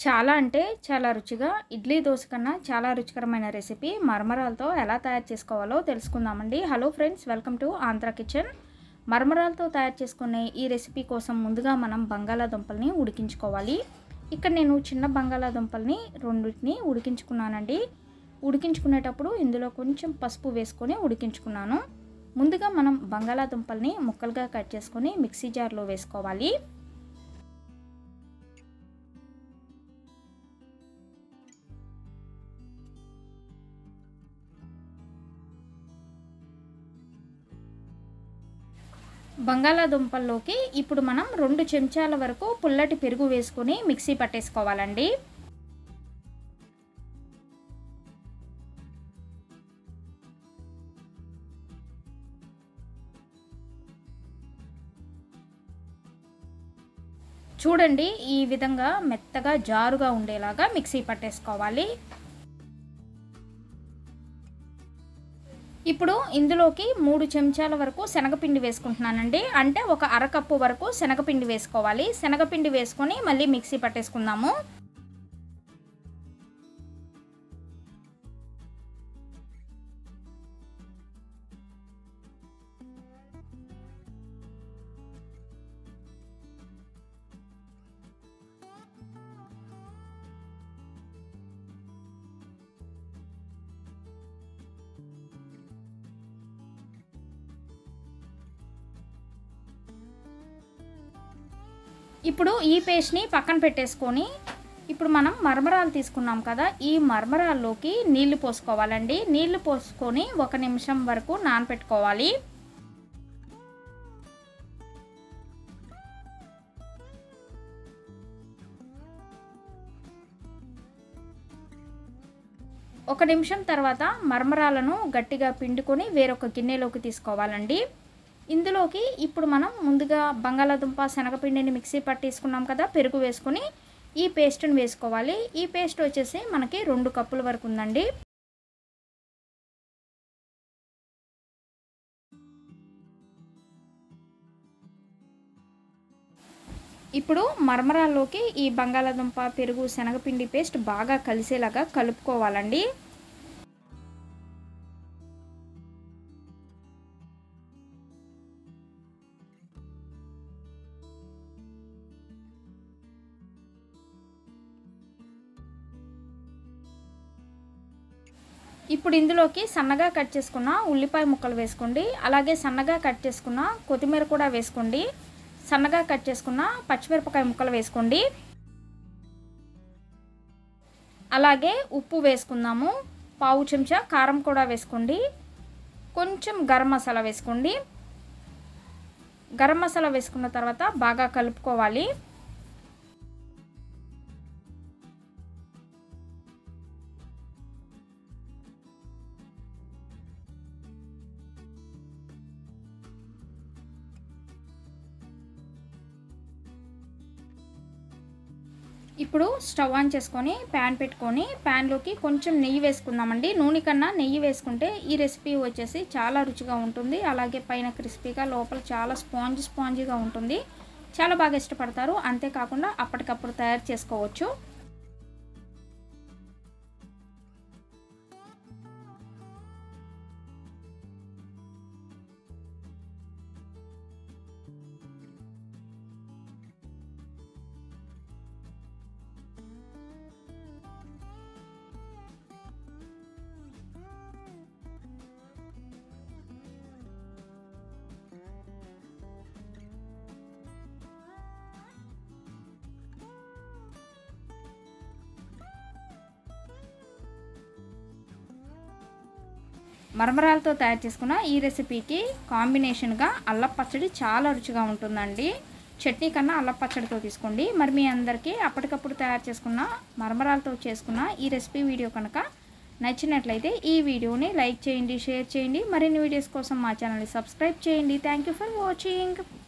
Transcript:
చాలా అంటే చాలా రుచిగా ఇడ్లీ దోశ కన్నా చాలా రుచికరమైన రెసిపీ మరమరాలతో ఎలా తయారు చేసుకోవాలో తెలుసుకుందామండి hello friends welcome to Andhra kitchen మరమరాలతో తయారు చేసుకునే ఈ రెసిపీ కోసం ముందుగా మనం బంగాళాదుంపల్ని ఉడికించుకోవాలి ఇక్కడ నేను చిన్న బంగాళాదుంపల్ని రెండింటిని ఉడికించుకున్నానండి ఉడికించుకునేటప్పుడు ఇందులో కొంచెం పసుపు వేసుకొని ఉడికించుకున్నాను ముందుగా మనం బంగాళాదుంపల్ని ముక్కలుగా కట్ చేసుకొని మిక్సీ జార్లో వేసుకోవాలి బంగాళాదుంపల్లోకి ఇప్పుడు మనం రెండు చెంచాల వరకు పుల్లటి పెరుగు వేసుకొని మిక్సీ పట్టేసుకోవాలండి చూడండి ఈ విధంగా మెత్తగా జారుగా ఉండేలాగా మిక్సీ పట్టేసుకోవాలి ఇప్పుడు ఇందులోకి మూడు చెంచాల వరకు శనగపిండి వేసుకుంటున్నానండి అంటే ఒక అరకప్పు వరకు శనగపిండి వేసుకోవాలి శనగపిండి వేసుకొని మళ్ళీ మిక్సీ పట్టేసుకుందాము ఇప్పుడు ఈ పేస్ట్ని పక్కన పెట్టేసుకొని ఇప్పుడు మనం మరమరాలు తీసుకున్నాం కదా ఈ మరమరాల్లోకి నీళ్లు పోసుకోవాలండి నీళ్లు పోసుకొని ఒక నిమిషం వరకు నానపెట్టుకోవాలి ఒక నిమిషం తర్వాత మరమరాలను గట్టిగా పిండుకొని వేరొక గిన్నెలోకి తీసుకోవాలండి ఇందులోకి ఇప్పుడు మనం ముందుగా బంగాళాదుంప శనగపిండిని మిక్సీ పట్టేసుకున్నాం కదా పెరుగు వేసుకొని ఈ పేస్ట్ని వేసుకోవాలి ఈ పేస్ట్ వచ్చేసి మనకి రెండు కప్పుల వరకు ఉందండి ఇప్పుడు మరమరాల్లోకి ఈ బంగాళాదుంప పెరుగు శనగపిండి పేస్ట్ బాగా కలిసేలాగా కలుపుకోవాలండి ఇప్పుడు ఇందులోకి సన్నగా కట్ చేసుకున్న ఉల్లిపాయ ముక్కలు వేసుకోండి అలాగే సన్నగా కట్ చేసుకున్న కొత్తిమీర కూడా వేసుకోండి సన్నగా కట్ చేసుకున్న పచ్చిమిరపకాయ ముక్కలు వేసుకోండి అలాగే ఉప్పు వేసుకుందాము పావు చెంచా కారం కూడా వేసుకోండి కొంచెం గరం మసాలా వేసుకోండి గరం మసాలా వేసుకున్న తర్వాత బాగా కలుపుకోవాలి ఇప్పుడు స్టవ్ ఆన్ చేసుకొని ప్యాన్ పెట్టుకొని ప్యాన్లోకి కొంచెం నెయ్యి వేసుకుందామండి నూనె కన్నా నెయ్యి వేసుకుంటే ఈ రెసిపీ వచ్చేసి చాలా రుచిగా ఉంటుంది అలాగే పైన క్రిస్పీగా లోపల చాలా స్పాంజ్ స్పాంజీగా ఉంటుంది చాలా బాగా ఇష్టపడతారు అంతేకాకుండా అప్పటికప్పుడు తయారు చేసుకోవచ్చు మరమరాలతో తయారు చేసుకున్న ఈ రెసిపీకి కాంబినేషన్గా అల్లం పచ్చడి చాలా రుచిగా ఉంటుందండి చట్నీ కన్నా అల్లం పచ్చడితో తీసుకోండి మరి మీ అందరికీ అప్పటికప్పుడు తయారు చేసుకున్న మరమరాలతో చేసుకున్న ఈ రెసిపీ వీడియో కనుక నచ్చినట్లయితే ఈ వీడియోని లైక్ చేయండి షేర్ చేయండి మరిన్ని వీడియోస్ కోసం మా ఛానల్ని సబ్స్క్రైబ్ చేయండి థ్యాంక్ యూ ఫర్ వాచింగ్